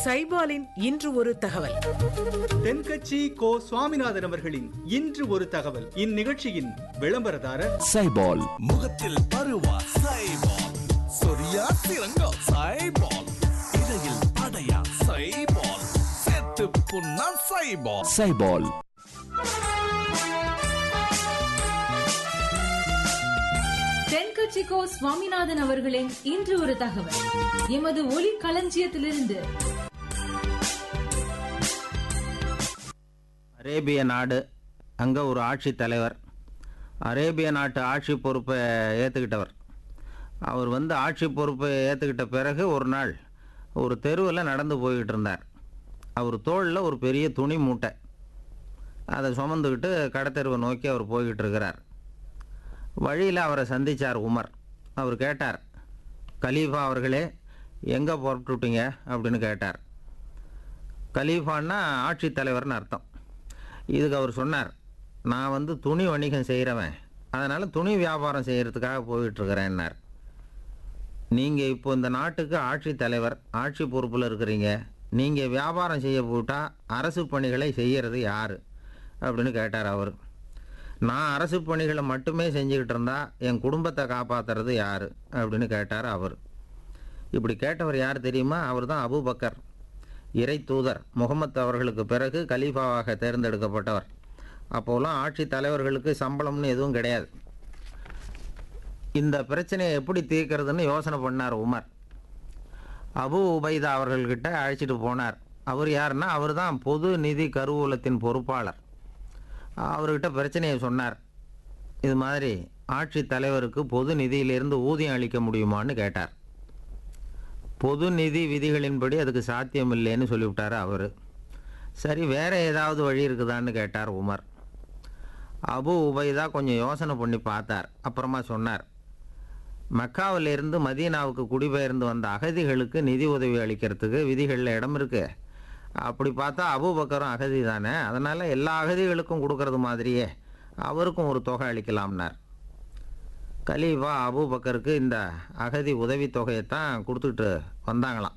சைபாலின் இன்று ஒரு தகவல் தென்கட்சி கோ சுவாமிநாதன் அவர்களின் இன்று ஒரு தகவல் இந்நிகழ்ச்சியின் விளம்பரதாரர் சைபால் முகத்தில் பருவா சைபால் சொரியா சிறங்கா சைபால் இடையில் படையா சைபால் செத்து புண்ணா சைபால் சைபால் தென்கட்சிக்கோ சுவாமிநாதன் அவர்களின் இன்று ஒரு தகவல் எமது ஒளி களஞ்சியத்திலிருந்து அரேபிய நாடு அங்கே ஒரு ஆட்சி தலைவர் அரேபிய நாட்டு ஆட்சி பொறுப்பை ஏற்றுக்கிட்டவர் அவர் வந்து ஆட்சி பொறுப்பை ஏற்றுக்கிட்ட பிறகு ஒரு நாள் ஒரு தெருவில் நடந்து போய்கிட்டு இருந்தார் அவர் தோளில் ஒரு பெரிய துணி மூட்டை அதை சுமந்துக்கிட்டு கடத்தெருவை நோக்கி அவர் போய்கிட்டு இருக்கிறார் வழியில் அவரை சந்திச்சார் உமர் அவர் கேட்டார் கலீஃபா அவர்களே எங்கே புறப்பட்டுட்டீங்க அப்படின்னு கேட்டார் கலீஃபான்னா ஆட்சித் தலைவர்னு அர்த்தம் இதுக்கு அவர் சொன்னார் நான் வந்து துணி வணிகம் செய்கிறவன் அதனால் துணி வியாபாரம் செய்கிறதுக்காக போயிட்டுருக்கிறேன்னார் நீங்கள் இப்போ இந்த நாட்டுக்கு ஆட்சித் தலைவர் ஆட்சி பொறுப்பில் இருக்கிறீங்க நீங்கள் வியாபாரம் செய்ய போட்டால் அரசு பணிகளை செய்கிறது யார் அப்படின்னு கேட்டார் அவர் நான் அரசு பணிகளை மட்டுமே செஞ்சுக்கிட்டு இருந்தா என் குடும்பத்தை காப்பாற்றுறது யார் அப்படின்னு கேட்டார் அவர் இப்படி கேட்டவர் யார் தெரியுமா அவர் தான் அபூபக்கர் இறை தூதர் முகமது அவர்களுக்கு பிறகு கலீஃபாவாக தேர்ந்தெடுக்கப்பட்டவர் அப்போலாம் ஆட்சி தலைவர்களுக்கு சம்பளம்னு எதுவும் கிடையாது இந்த பிரச்சனையை எப்படி தீர்க்கறதுன்னு யோசனை பண்ணார் உமர் அபு உபைதா அவர்கள்கிட்ட அழைச்சிட்டு போனார் அவர் யாருன்னா அவர் தான் பொது நிதி கருவூலத்தின் பொறுப்பாளர் அவர்கிட்ட பிரச்சனையை சொன்னார் இது மாதிரி ஆட்சி தலைவருக்கு பொது நிதியிலிருந்து ஊதியம் அளிக்க முடியுமான்னு கேட்டார் பொது நிதி விதிகளின்படி அதுக்கு சாத்தியம் இல்லைன்னு சொல்லிவிட்டார் அவர் சரி வேற ஏதாவது வழி இருக்குதான்னு கேட்டார் உமர் அபு உபைதா கொஞ்சம் யோசனை பண்ணி பார்த்தார் அப்புறமா சொன்னார் மக்காவிலிருந்து மதீனாவுக்கு குடிபெயர்ந்து வந்த அகதிகளுக்கு நிதி உதவி அளிக்கிறதுக்கு விதிகளில் இடம் இருக்கு அப்படி பார்த்தா அபூபக்கரும் அகதி தானே அதனால் எல்லா அகதிகளுக்கும் கொடுக்கறது மாதிரியே அவருக்கும் ஒரு தொகை அளிக்கலாம்னார் கலீஃபா அபூபக்கருக்கு இந்த அகதி உதவித் தொகையைத்தான் கொடுத்துட்டு வந்தாங்களாம்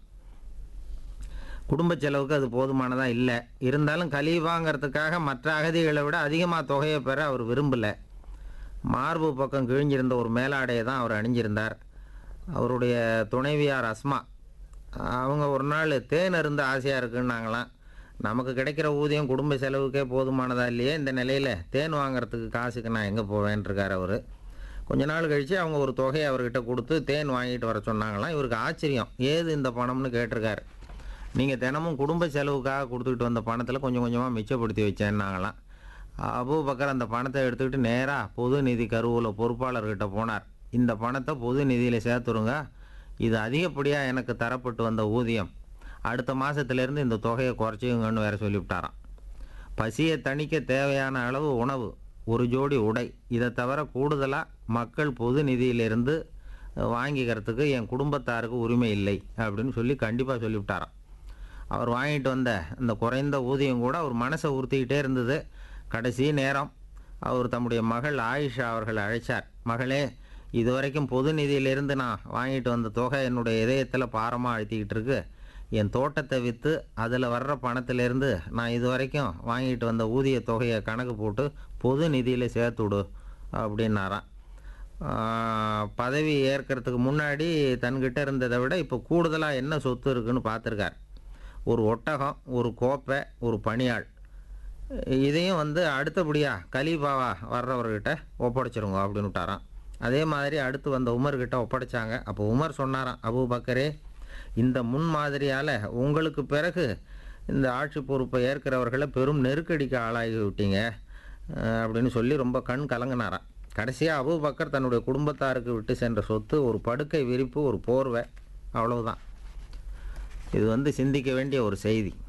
குடும்ப செலவுக்கு அது போதுமானதாக இல்லை இருந்தாலும் கலீஃபாங்கிறதுக்காக மற்ற அகதிகளை விட அதிகமாக தொகையை பெற அவர் விரும்பலை மார்பு பக்கம் கிழிஞ்சிருந்த ஒரு மேலாடையை தான் அவர் அணிஞ்சிருந்தார் அவருடைய துணைவியார் அஸ்மா அவங்க ஒரு நாள் தேன் இருந்து ஆசையாக இருக்குன்னாங்களாம் நமக்கு கிடைக்கிற ஊதியம் குடும்ப செலவுக்கே போதுமானதா இல்லையே இந்த நிலையில் தேன் வாங்குறதுக்கு காசுக்கு நான் எங்கே போவேன்ருக்கார் அவர் கொஞ்ச நாள் கழித்து அவங்க ஒரு தொகையை அவர்கிட்ட கொடுத்து தேன் வாங்கிட்டு வர சொன்னாங்களாம் இவருக்கு ஆச்சரியம் ஏது இந்த பணம்னு கேட்டிருக்காரு நீங்கள் தினமும் குடும்ப செலவுக்காக கொடுத்துக்கிட்டு வந்த பணத்தில் கொஞ்சம் கொஞ்சமாக மிச்சப்படுத்தி வச்சேன்னாங்களாம் அபூபக்கர் அந்த பணத்தை எடுத்துக்கிட்டு நேராக பொது நிதி கருவூல பொறுப்பாளர்கிட்ட போனார் இந்த பணத்தை பொது நிதியில் சேர்த்துருங்க இது அதிகப்படியாக எனக்கு தரப்பட்டு வந்த ஊதியம் அடுத்த மாதத்துலேருந்து இந்த தொகையை குறைச்சிங்கன்னு வேற சொல்லிவிட்டாராம் பசியை தணிக்க தேவையான அளவு உணவு ஒரு ஜோடி உடை இதை தவிர கூடுதலாக மக்கள் பொது நிதியிலிருந்து வாங்கிக்கிறதுக்கு என் குடும்பத்தாருக்கு உரிமை இல்லை அப்படின்னு சொல்லி கண்டிப்பாக சொல்லிவிட்டாராம் அவர் வாங்கிட்டு வந்த இந்த குறைந்த ஊதியம் கூட அவர் மனசை உறுத்திக்கிட்டே இருந்தது கடைசி நேரம் அவர் தம்முடைய மகள் ஆயிஷா அவர்களை அழைச்சார் மகளே இதுவரைக்கும் பொது நிதியிலிருந்து நான் வாங்கிட்டு வந்த தொகை என்னுடைய இதயத்தில் பாரமாக அழுத்திக்கிட்டு இருக்கு என் தோட்டத்தை விற்று அதில் வர்ற பணத்திலேருந்து நான் இது வரைக்கும் வாங்கிட்டு வந்த ஊதிய தொகையை கணக்கு போட்டு பொது நிதியில் சேர்த்து விடு அப்படின்னாராம் ஆஹ், பதவி ஏற்கிறதுக்கு முன்னாடி தன்கிட்ட இருந்ததை விட இப்போ கூடுதலாக என்ன சொத்து இருக்குன்னு பார்த்துருக்கார் ஒரு ஒட்டகம் ஒரு கோப்பை ஒரு பணியாள் இதையும் வந்து அடுத்தபடியாக கலீஃபாவா வர்றவர்கிட்ட ஒப்படைச்சிருங்க அப்படின்னு விட்டாராம் அதே மாதிரி அடுத்து வந்த உமர்கிட்ட ஒப்படைச்சாங்க அப்போ உமர் சொன்னாராம் அபூபக்கரே இந்த முன்மாதிரியால் உங்களுக்கு பிறகு இந்த ஆட்சி பொறுப்பை ஏற்கிறவர்களை பெரும் நெருக்கடிக்கு ஆளாகி விட்டீங்க அஹ் அப்படின்னு சொல்லி ரொம்ப கண் கலங்கினாராம் கடைசியாக அபூபக்கர் தன்னுடைய குடும்பத்தாருக்கு விட்டு சென்ற சொத்து ஒரு படுக்கை விரிப்பு ஒரு போர்வை அவ்வளவுதான் இது வந்து சிந்திக்க வேண்டிய ஒரு செய்தி